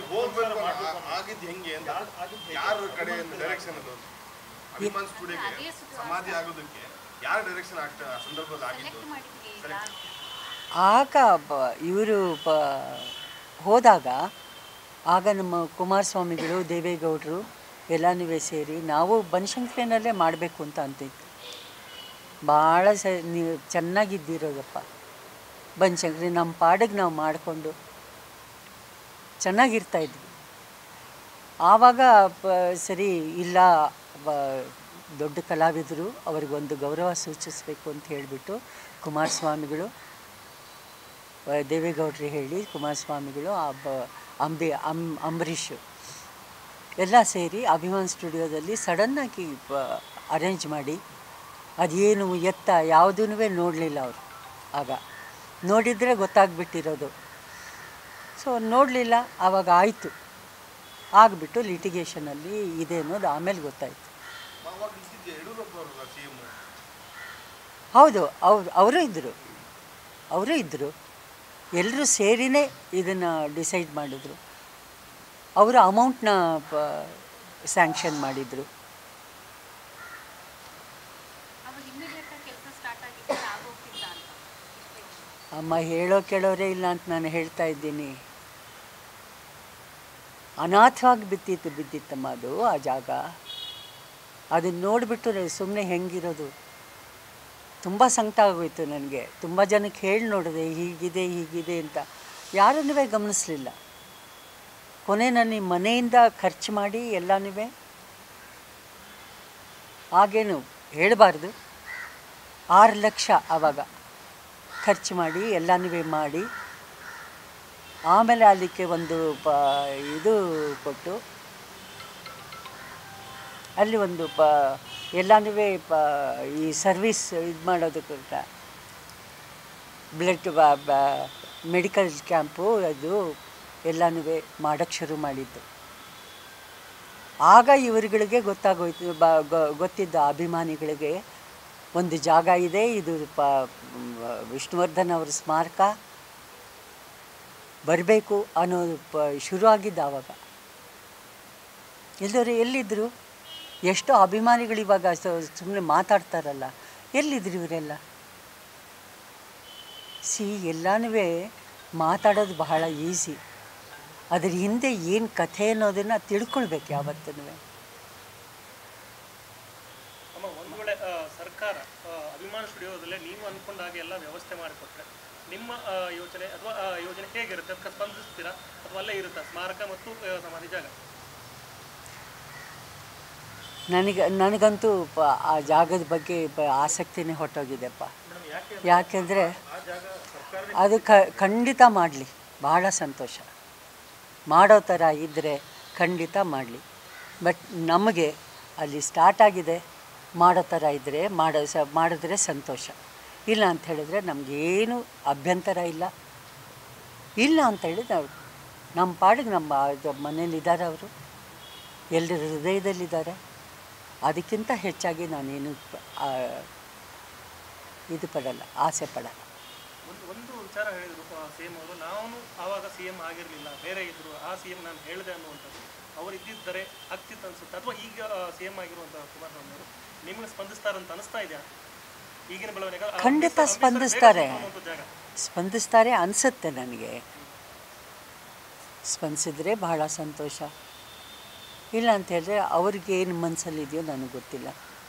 ಹೋಗ್ಬೇಕು ಆ- ಆಗಿದ್ದು ಹೆಂಗೆ ಅಂತ ಯಾರ ಕಡೆಯಿಂದ ಡೈರೆಕ್ಷನ್ ಅದು ಅಭಿಮಾನ್ ಸ್ಟುಡಿಯೋಗೆ ಸಮಾಧಿ ಆಗೋದಕ್ಕೆ ಯಾರ ಡೈರೆಕ್ಷನ್ ಆಗ್ತಾ ಆ ಸಂದರ್ಭದಲ್ಲಿ ಆಗಿದ್ದು ಆಗ ಇವರು ಬ ಹೋದಾಗ ಆಗ ನಮ್ಮ ಕುಮಾರಸ್ವಾಮಿಗಳು ದೇವೇಗೌಡರು ಎಲ್ಲನೂ ಸೇರಿ ನಾವು ಬನಶಂಕರಿನಲ್ಲೇ ಮಾಡಬೇಕು ಅಂತ ಅಂತಿತ್ತು ಭಾಳ ಸ ನೀವು ಚೆನ್ನಾಗಿದ್ದಿರೋದಪ್ಪ ಬನಶಂಕರಿ ನಮ್ಮ ಪಾಡಿಗೆ ನಾವು ಮಾಡಿಕೊಂಡು ಚೆನ್ನಾಗಿರ್ತಾಯಿದ್ವಿ ಆವಾಗ ಪ ಸರಿ ಇಲ್ಲ ಬ ದೊಡ್ಡ ಕಲಾವಿದರು ಅವ್ರಿಗೊಂದು ಗೌರವ ಸೂಚಿಸಬೇಕು ಅಂತ ಹೇಳಿಬಿಟ್ಟು ಕುಮಾರಸ್ವಾಮಿಗಳು ಆ, ದೇವೇಗೌಡರು ಹೇಳಿ ಕುಮಾರಸ್ವಾಮಿಗಳು ಆ ಬ ಅಂಬಿ ಅಂ ಅಂಬರೀಷು ಎಲ್ಲ ಸೇರಿ ಅಭಿಮಾನ್ ಸ್ಟುಡಿಯೋದಲ್ಲಿ ಸಡನ್ನಾಗಿ ಅರೇಂಜ್ ಮಾಡಿ ಅದೇನು ಎತ್ತ ಯಾವುದೂ ನೋಡಲಿಲ್ಲ ಅವರು ಆಗ ನೋಡಿದರೆ ಗೊತ್ತಾಗ್ಬಿಟ್ಟಿರೋದು ಸೊ ನೋಡಲಿಲ್ಲ ಆವಾಗ ಆಯಿತು ಆಗಿಬಿಟ್ಟು ಲಿಟಿಗೇಷನಲ್ಲಿ ಇದೆ ಅನ್ನೋದು ಆಮೇಲೆ ಗೊತ್ತಾಯಿತು ಅವಾಗ ಇದ್ದಿದ್ದು ಯಡಿಯೂರಪ್ಪ ಅವರಲ್ಲ ಸಿ ಎಂ ಹೌದು ಅವ್ರು ಅವರೂ ಇದ್ದರು ಅವರೂ ಇದ್ದರು ಎಲ್ಲರೂ ಸೇರಿನೇ ಇದನ್ನು ಡಿಸೈಡ್ ಮಾಡಿದರು ಅವರು ಅಮೌಂಟ್ನ ಸ್ಯಾಂಕ್ಷನ್ ಮಾಡಿದರು ಅವಾಗ ಇಮ್ಮಿಡಿಯೇಟ್ ಆಗಿ ಕೆಲಸ ಸ್ಟಾರ್ಟ್ ಆಗಿದ್ರೆ ಆಗೋಗ್ತಿಲ್ಲ ಅಂತ ಇಷ್ಟೇ. ಅಮ್ಮ ಹೇಳೋ ಕೇಳೋರೇ ಇಲ್ಲ ಅಂತ ನಾನು ಹೇಳ್ತಾ ಇದ್ದೀನಿ ಅನಾಥವಾಗಿ ಬಿದ್ದಿತ್ತು ಬಿದ್ದಿತ್ತಮ್ಮ ಅದು ಆ ಜಾಗ ಅದನ್ನ ನೋಡಿಬಿಟ್ಟು ಸುಮ್ಮನೆ ಹೆಂಗಿರೋದು ತುಂಬ ಸಂಕಟ ಆಗೋಯ್ತು ನನಗೆ ತುಂಬ ಜನಕ್ಕೆ ಹೇಳಿ ನೋಡಿದೆ ಹೀಗಿದೆ ಹೀಗಿದೆ ಅಂತ ಯಾರನ್ನೂ ಗಮನಿಸಲಿಲ್ಲ ಕೊನೆ ನನ್ನ ಈ ಮನೆಯಿಂದ ಖರ್ಚು ಮಾಡಿ ಎಲ್ಲನೂ ಆಗೇನು ಹೇಳಬಾರ್ದು ಆರು ಲಕ್ಷ ಆವಾಗ ಖರ್ಚು ಮಾಡಿ ಎಲ್ಲನೂ ಮಾಡಿ ಆಮೇಲೆ ಅದಕ್ಕೆ ಒಂದು ಪ ಇದು ಕೊಟ್ಟು ಅಲ್ಲಿ ಒಂದು ಪ ಎಲ್ಲನೂ ಪ ಈ ಸರ್ವಿಸ್ ಇದು ಮಾಡೋದಕ್ಕೆ ಬ್ಲಡ್ ಮೆಡಿಕಲ್ ಕ್ಯಾಂಪು ಅದು ಎಲ್ಲನೂ ಮಾಡೋಕ್ಕೆ ಶುರು ಮಾಡಿದ್ದು ಆಗ ಇವರುಗಳಿಗೆ ಗೊತ್ತಾಗೋಯ್ತು ಬ ಗೊ- ಗೊತ್ತಿದ್ದ ಅಭಿಮಾನಿಗಳಿಗೆ ಒಂದು ಜಾಗ ಇದೆ ಇದು ಪ ವಿಷ್ಣುವರ್ಧನ್ ಅವ್ರ ಸ್ಮಾರಕ ಬರಬೇಕು ಅನ್ನೋದು ಪ ಶುರು ಆಗಿದ್ದು ಆವಾಗ ಎಲ್ಲರೂ ಎಲ್ಲಿದ್ದರು ಎಷ್ಟೋ ಅಭಿಮಾನಿಗಳು ಇವಾಗ ಸುಮ್ಮನೆ ಮಾತಾಡ್ತಾರಲ್ಲ ಎಲ್ಲಿದ್ರು ಇವರೆಲ್ಲ ಸಿ ಎಲ್ಲನೂ ಮಾತಾಡೋದು ಬಹಳ ಈಸಿ ಅದ್ರ ಹಿಂದೆ ಏನು ಕಥೆ ಅನ್ನೋದನ್ನು ತಿಳ್ಕೊಳ್ಬೇಕು ಯಾವತ್ತೂ ಅಮ್ಮ ಒಂದು ವೇಳೆ ಆ, ಸರ್ಕಾರ ಆ, ಅಭಿಮಾನ ಸ್ಟುಡಿಯೋದಲ್ಲೇ ನೀವು ಅಂದ್ಕೊಂಡ ಹಾಗೆ ಎಲ್ಲ ವ್ಯವಸ್ಥೆ ಮಾಡಿಕೊಟ್ರೆ ನಿಮ್ಮ ಆ, ಯೋಚನೆ ಅಥವಾ ಆ ಯೋಜನೆ ಹೇಗಿರುತ್ತೆ ಅದಕ್ಕೆ ಸ್ಪಂದಿಸ್ತೀರಾ ಅಥವಾ ಅಲ್ಲೇ ಇರುತ್ತಾ ಸ್ಮಾರಕ ಮತ್ತು ಆ, ಸಮಾಧಿ ಜಾಗ ನನಗೆ ನನಗಂತೂ ಪ ಆ ಜಾಗದ ಬಗ್ಗೆ ಪ ಆಸಕ್ತಿನೇ ಹೊಟ್ಟೋಗಿದೆಪ್ಪ ಯಾಕೆಂದರೆ ಅದು ಕ ಖಂಡಿತ ಮಾಡಲಿ ಬಹಳ ಸಂತೋಷ ಮಾಡೋ ಥರ ಇದ್ದರೆ ಖಂಡಿತ ಮಾಡಲಿ ಬಟ್ ನಮಗೆ ಅಲ್ಲಿ ಸ್ಟಾರ್ಟ್ ಆಗಿದೆ ಮಾಡೋ ಥರ ಇದ್ದರೆ ಮಾಡೋ ಸ ಮಾಡಿದ್ರೆ ಸಂತೋಷ ಇಲ್ಲ ಅಂತ ಹೇಳಿದ್ರೆ ನಮಗೇನು ಅಭ್ಯಂತರ ಇಲ್ಲ ಇಲ್ಲ ಅಂತ ಹೇಳಿದ್ರೆ ನಾವು ನಮ್ಮ ಪಾಡಿಗೆ ನಮ್ಮ ಅದು ಮನೇಲಿದ್ದಾರೆ ಅವರು ಎಲ್ಲರ ಹೃದಯದಲ್ಲಿದ್ದಾರೆ ಅದಕ್ಕಿಂತ ಹೆಚ್ಚಾಗಿ ನಾನೇನು ಪ- ಆ, ಇದು ಪಡಲ್ಲ ಆಸೆ ಪಡಲ್ಲ ಒಂದು ಒಂದು ವಿಚಾರ ಹೇಳಿದರು ಸಿ ಎಂ ಅವರು ನಾನು ಆವಾಗ ಸಿ ಎಂ ಆಗಿರಲಿಲ್ಲ ಬೇರೆ ಇದ್ರು ಆ ಸಿ ಎಂ ನಾನು ಹೇಳಿದೆ ಅನ್ನುವಂಥದ್ದು ಅವ್ರು ಇದ್ದಿದ್ದರೆ ಆಗ್ತಿತ್ತು ಅನ್ಸುತ್ತೆ ಅಥವಾ ಈಗ ಸಿ ಎಂ ಆಗಿರುವಂಥ ಕುಮಾರಸ್ವಾಮಿ ಅವರು ನಿಮಗೆ ಸ್ಪಂದಿಸ್ತಾರಂತ ಅನಿಸ್ತಾ ಇದೆಯಾ ಈಗಿನ ಬೆಳವಣಿಗೆ ಆ ಖಂಡಿತ ಅಂಬೇಡ್ಕರ್- ಸ್ಪಂದಿಸ್ತಾರೆ. ಬೇಗ ಸಿಕ್ಕುವಂಥ ಜಾಗ ಸ್ಪಂದಿಸ್ತಾರೆ ಅನಿಸುತ್ತೆ ನನಗೆ ಸ್ಪಂದಿಸಿದ್ರೆ ಬಹಳ ಸಂತೋಷ ಇಲ್ಲ ಅಂತ ಹೇಳಿದ್ರೆ ಅವ್ರಿಗೆ ಏನು ಮನಸ್ಸಲ್ಲಿದೆಯೋ ನನಗೆ ಗೊತ್ತಿಲ್ಲ